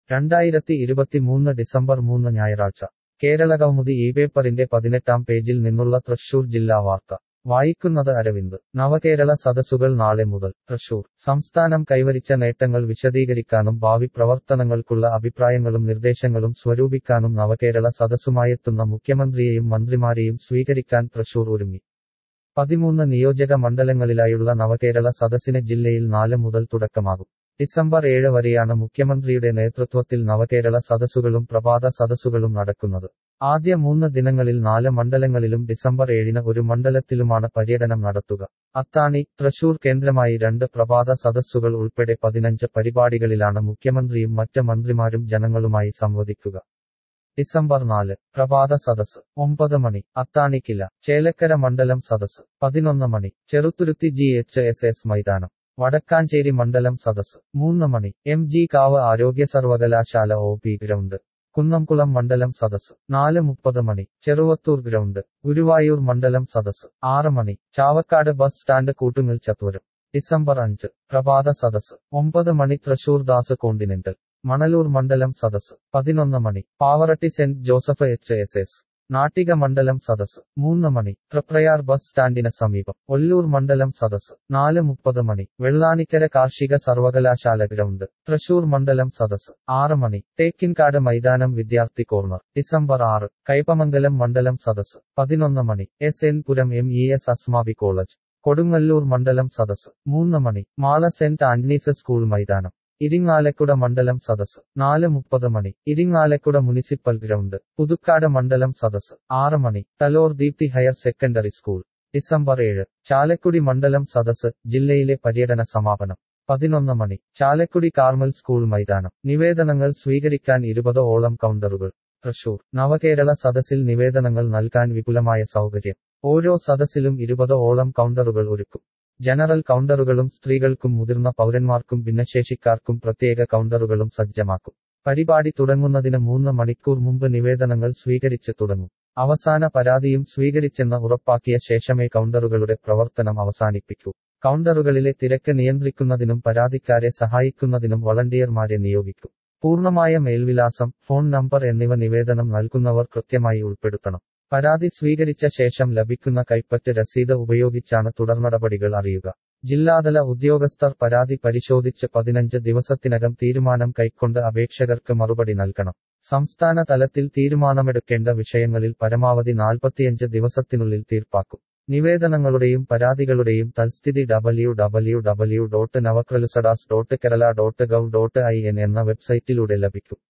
രണ്ടായിരത്തി ഇരുപത്തിമൂന്ന് ഡിസംബർ മൂന്ന് ഞായറാഴ്ച കേരളകൗമുദി ഈ പേപ്പറിന്റെ പതിനെട്ടാം പേജിൽ നിന്നുള്ള തൃശൂർ ജില്ലാ വാർത്ത വായിക്കുന്നത് അരവിന്ദ് നവകേരള സദസ്സുകൾ നാളെ മുതൽ തൃശൂർ സംസ്ഥാനം കൈവരിച്ച നേട്ടങ്ങൾ വിശദീകരിക്കാനും ഭാവി പ്രവർത്തനങ്ങൾക്കുള്ള അഭിപ്രായങ്ങളും നിർദ്ദേശങ്ങളും സ്വരൂപിക്കാനും നവകേരള സദസ്സുമായെത്തുന്ന മുഖ്യമന്ത്രിയെയും മന്ത്രിമാരെയും സ്വീകരിക്കാൻ തൃശൂർ ഒരുങ്ങി പതിമൂന്ന് നിയോജക മണ്ഡലങ്ങളിലായുള്ള നവകേരള സദസ്സിന് ജില്ലയിൽ നാല് മുതൽ തുടക്കമാകും ഡിസംബർ ഏഴ് വരെയാണ് മുഖ്യമന്ത്രിയുടെ നേതൃത്വത്തിൽ നവകേരള സദസ്സുകളും പ്രഭാത സദസ്സുകളും നടക്കുന്നത് ആദ്യ മൂന്ന് ദിനങ്ങളിൽ നാല് മണ്ഡലങ്ങളിലും ഡിസംബർ ഏഴിന് ഒരു മണ്ഡലത്തിലുമാണ് പര്യടനം നടത്തുക അത്താണി തൃശൂർ കേന്ദ്രമായി രണ്ട് പ്രഭാത സദസ്സുകൾ ഉൾപ്പെടെ പതിനഞ്ച് പരിപാടികളിലാണ് മുഖ്യമന്ത്രിയും മറ്റ് മന്ത്രിമാരും ജനങ്ങളുമായി സംവദിക്കുക ഡിസംബർ നാല് പ്രഭാത സദസ് ഒമ്പത് മണി അത്താണിക്കില ചേലക്കര മണ്ഡലം സദസ് പതിനൊന്ന് മണി Cheruthuruthy G H S S മൈതാനം വടക്കാഞ്ചേരി മണ്ഡലം സദസ് മൂന്ന് മണി എം ജി കാവ് ആരോഗ്യ സർവകലാശാല ഒ പി ഗ്രൗണ്ട് കുന്നംകുളം മണ്ഡലം സദസ് നാല് മുപ്പത് മണി ചെറുവത്തൂർ ഗ്രൗണ്ട് ഗുരുവായൂർ മണ്ഡലം സദസ് ആറ് മണി ചാവക്കാട് ബസ് സ്റ്റാൻഡ് കൂട്ടുങ്ങൽ ചത്വരം ഡിസംബർ അഞ്ച് പ്രഭാത സദസ് ഒമ്പത് മണി തൃശൂർ ദാസ് കോണ്ടിനെന്റൽ മണലൂർ മണ്ഡലം സദസ് പതിനൊന്ന് മണി Pavaratty saint Joseph H S S Nattika മണ്ഡലം സദസ് മൂന്ന് മണി തൃപ്രയാർ ബസ് സ്റ്റാൻഡിന് സമീപം ഒല്ലൂർ മണ്ഡലം സദസ് നാല് മുപ്പത് മണി വെള്ളാനിക്കര കാർഷിക സർവകലാശാല ഗ്രൗണ്ട് തൃശൂർ മണ്ഡലം സദസ് ആറ് മണി തേക്കിൻകാട് മൈതാനം വിദ്യാർത്ഥി കോർണർ ഡിസംബർ ആറ് കൈപ്പമംഗലം മണ്ഡലം സദസ് പതിനൊന്ന് മണി S N Puram M E S Asmabi college Kodungallur മണ്ഡലം സദസ് മൂന്ന് മണി മാള സെന്റ് ആന്റണീസ് സ്കൂൾ മൈതാനം ഇരിങ്ങാലക്കുട മണ്ഡലം സദസ് നാല് മുപ്പത് മണി ഇരിങ്ങാലക്കുട മുനിസിപ്പൽ ഗ്രൗണ്ട് പുതുക്കാട് മണ്ഡലം സദസ് ആറ് മണി Thalore Deepthi higher secondary school December ഏഴ് ചാലക്കുടി മണ്ഡലം സദസ് ജില്ലയിലെ പര്യടന സമാപനം പതിനൊന്ന് മണി ചാലക്കുടി കാർമൽ സ്കൂൾ മൈതാനം നിവേദനങ്ങൾ സ്വീകരിക്കാൻ ഇരുപത് ഓളം കൗണ്ടറുകൾ തൃശൂർ നവകേരള സദസ്സിൽ നിവേദനങ്ങൾ നൽകാൻ വിപുലമായ സൗകര്യം ഓരോ സദസ്സിലും ഇരുപത് ഓളം കൗണ്ടറുകൾ ഒരുക്കും ജനറൽ കൗണ്ടറുകളും സ്ത്രീകൾക്കും മുതിർന്ന പൗരന്മാർക്കും ഭിന്നശേഷിക്കാർക്കും പ്രത്യേക കൗണ്ടറുകളും സജ്ജമാക്കും പരിപാടി തുടങ്ങുന്നതിന് മൂന്ന് മണിക്കൂർ മുമ്പ് നിവേദനങ്ങൾ സ്വീകരിച്ച് തുടങ്ങും അവസാന പരാതിയും സ്വീകരിച്ചെന്ന് ഉറപ്പാക്കിയ ശേഷമേ കൗണ്ടറുകളുടെ പ്രവർത്തനം അവസാനിപ്പിക്കൂ കൗണ്ടറുകളിലെ തിരക്ക് നിയന്ത്രിക്കുന്നതിനും പരാതിക്കാരെ സഹായിക്കുന്നതിനും വളണ്ടിയർമാരെ നിയോഗിക്കും പൂർണ്ണമായ മേൽവിലാസം ഫോൺ നമ്പർ എന്നിവ നിവേദനം നൽകുന്നവർ കൃത്യമായി ഉൾപ്പെടുത്തണം പരാതി സ്വീകരിച്ച ശേഷം ലഭിക്കുന്ന കൈപ്പറ്റ് രസീത് ഉപയോഗിച്ചാണ് തുടർനടപടികൾ അറിയുക ജില്ലാതല ഉദ്യോഗസ്ഥർ പരാതി പരിശോധിച്ച് പതിനഞ്ച് ദിവസത്തിനകം തീരുമാനം കൈക്കൊണ്ട് അപേക്ഷകർക്ക് മറുപടി നൽകണം സംസ്ഥാന തലത്തിൽ തീരുമാനമെടുക്കേണ്ട വിഷയങ്ങളിൽ പരമാവധി നാൽപ്പത്തിയഞ്ച് ദിവസത്തിനുള്ളിൽ തീർപ്പാക്കും നിവേദനങ്ങളുടെയും പരാതികളുടെയും തൽസ്ഥിതി ഡബ്ല്യു ഡബ്ല്യു ഡബ്ല്യു ഡോട്ട് നവക്രലുസഡാസ് dot Kerala dot gov dot I N എന്ന വെബ്സൈറ്റിലൂടെ ലഭിക്കും